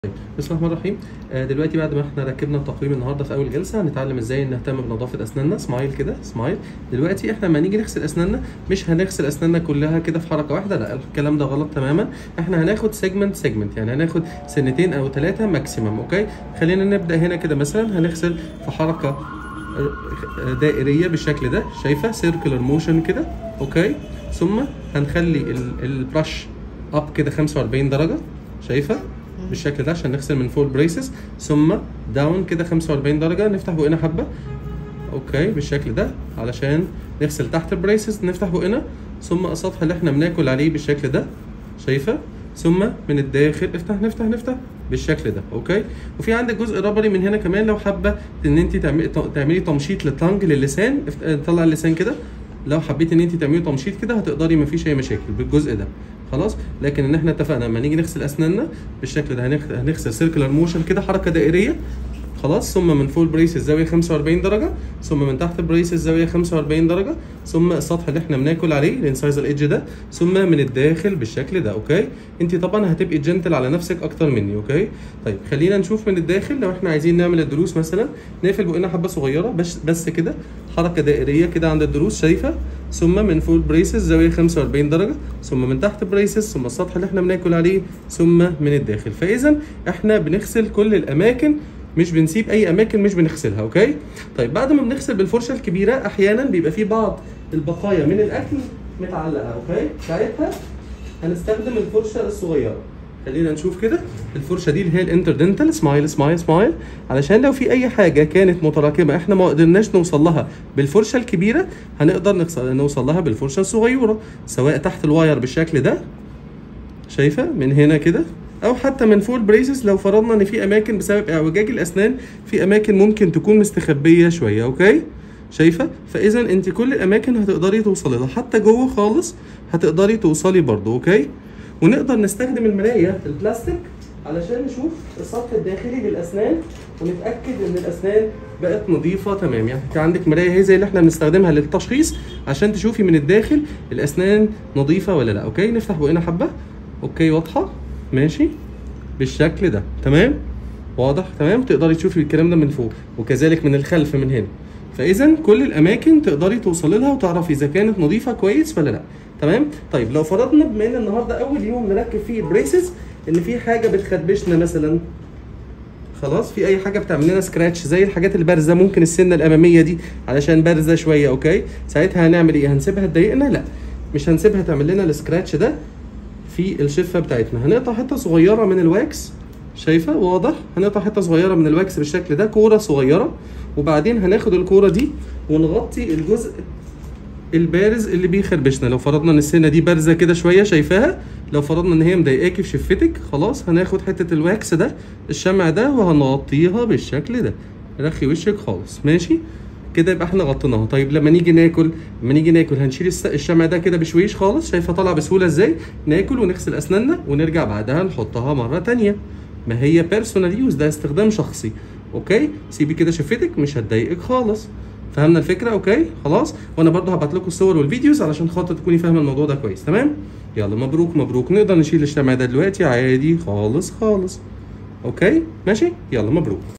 بسم الله الرحمن الرحيم آه، دلوقتي بعد ما احنا ركبنا التقويم النهارده في اول جلسه هنتعلم ازاي نهتم بنظافه اسناننا سمايل كده سمايل دلوقتي احنا لما نيجي نغسل اسناننا مش هنغسل اسناننا كلها كده في حركه واحده لا الكلام ده غلط تماما احنا هناخد سيجمنت سيجمنت يعني هناخد سنتين او ثلاثه ماكسيمم اوكي خلينا نبدا هنا كده مثلا هنغسل في حركه آه، دائريه بالشكل ده شايفه سيركلر موشن كده اوكي ثم هنخلي ال- البرش اب كده 45 درجه شايفه بالشكل ده عشان نغسل من فوق البريسز ثم داون كده 45 درجه نفتح بقنا حبه اوكي بالشكل ده علشان نغسل تحت البريسز نفتح بقنا ثم السطح اللي احنا بناكل عليه بالشكل ده شايفه ثم من الداخل افتح نفتح نفتح بالشكل ده اوكي وفي عندك جزء ربري من هنا كمان لو حابه ان انت تعملي تعملي تمشيط للتانج للسان افت- طلع اللسان كده لو حبيت ان انت تعملي تمشيط كده هتقدري مفيش اي مشاكل بالجزء ده خلاص لكن ان احنا اتفقنا لما نيجي نغسل اسناننا بالشكل ده هنغ- هنغسل سيركلر موشن كده حركه دائريه خلاص ثم من فوق البريس الزاويه 45 درجه ثم من تحت البريس الزاويه 45 درجه ثم السطح اللي احنا بناكل عليه الانسايزر ايدج ده ثم من الداخل بالشكل ده اوكي انت طبعا هتبقي جنتل على نفسك اكتر مني اوكي طيب خلينا نشوف من الداخل لو احنا عايزين نعمل الدروس مثلا نقفل بقنا حبه صغيره بس بس كده حركه دائريه كده عند الدروس شايفه ثم من فوق البريسز زاويه 45 درجه ثم من تحت البريسز ثم السطح اللي احنا بناكل عليه ثم من الداخل فاذا احنا بنغسل كل الاماكن مش بنسيب اي اماكن مش بنغسلها اوكي طيب بعد ما بنغسل بالفرشه الكبيره احيانا بيبقى في بعض البقايا من الاكل متعلقه اوكي ساعتها هنستخدم الفرشه الصغيره خلينا نشوف كده الفرشه دي اللي هي الانتردنتال سمايل سمايل سمايل علشان لو في اي حاجه كانت متراكمه احنا ما قدرناش نوصل لها بالفرشه الكبيره هنقدر نوصل نوصل لها بالفرشه الصغيره سواء تحت الواير بالشكل ده شايفه من هنا كده او حتى من فوق البريسز لو فرضنا ان في اماكن بسبب اعوجاج الاسنان في اماكن ممكن تكون مستخبيه شويه اوكي شايفه فاذا انت كل الاماكن هتقدري توصلي لها حتى جوه خالص هتقدري توصلي برضو اوكي ونقدر نستخدم المرايه البلاستيك علشان نشوف السطح الداخلي للاسنان ونتاكد ان الاسنان بقت نظيفه تمام يعني انت عندك مرايه هي زي اللي احنا بنستخدمها للتشخيص عشان تشوفي من الداخل الاسنان نظيفه ولا لا اوكي نفتح بقنا حبه اوكي واضحه ماشي بالشكل ده تمام واضح تمام تقدري تشوفي الكلام ده من فوق وكذلك من الخلف من هنا فاذا كل الاماكن تقدري توصلي لها وتعرفي اذا كانت نظيفه كويس ولا لا تمام طيب لو فرضنا بما ان النهارده اول يوم نركب فيه البريسز ان في حاجه بتخربشنا مثلا خلاص في اي حاجه بتعمل لنا سكراتش زي الحاجات البارزه ممكن السنه الاماميه دي علشان بارزه شويه اوكي ساعتها هنعمل ايه هنسيبها تضايقنا لا مش هنسيبها تعمل لنا السكراتش ده في الشفه بتاعتنا هنقطع حته صغيره من الواكس شايفه واضح هنقطع حته صغيره من الواكس بالشكل ده كوره صغيره وبعدين هناخد الكوره دي ونغطي الجزء البارز اللي بيخربشنا لو فرضنا ان السنه دي بارزه كده شويه شايفاها لو فرضنا ان هي مضايقاكي في شفتك خلاص هناخد حته الواكس ده الشمع ده وهنغطيها بالشكل ده رخي وشك خالص ماشي كده يبقى احنا غطيناها طيب لما نيجي ناكل لما نيجي ناكل هنشيل الس- الشمع ده كده بشويش خالص شايفه طالع بسهوله ازاي ناكل ونغسل اسناننا ونرجع بعدها نحطها مره تانية ما هي بيرسونال يوز ده استخدام شخصي اوكي سيبي كده شفتك مش هتضايقك خالص فهمنا الفكره اوكي خلاص وانا برضه هبعت لكم الصور والفيديوز علشان خاطر تكوني فاهمه الموضوع ده كويس تمام يلا مبروك مبروك نقدر نشيل الشمع ده دلوقتي عادي خالص خالص اوكي ماشي يلا مبروك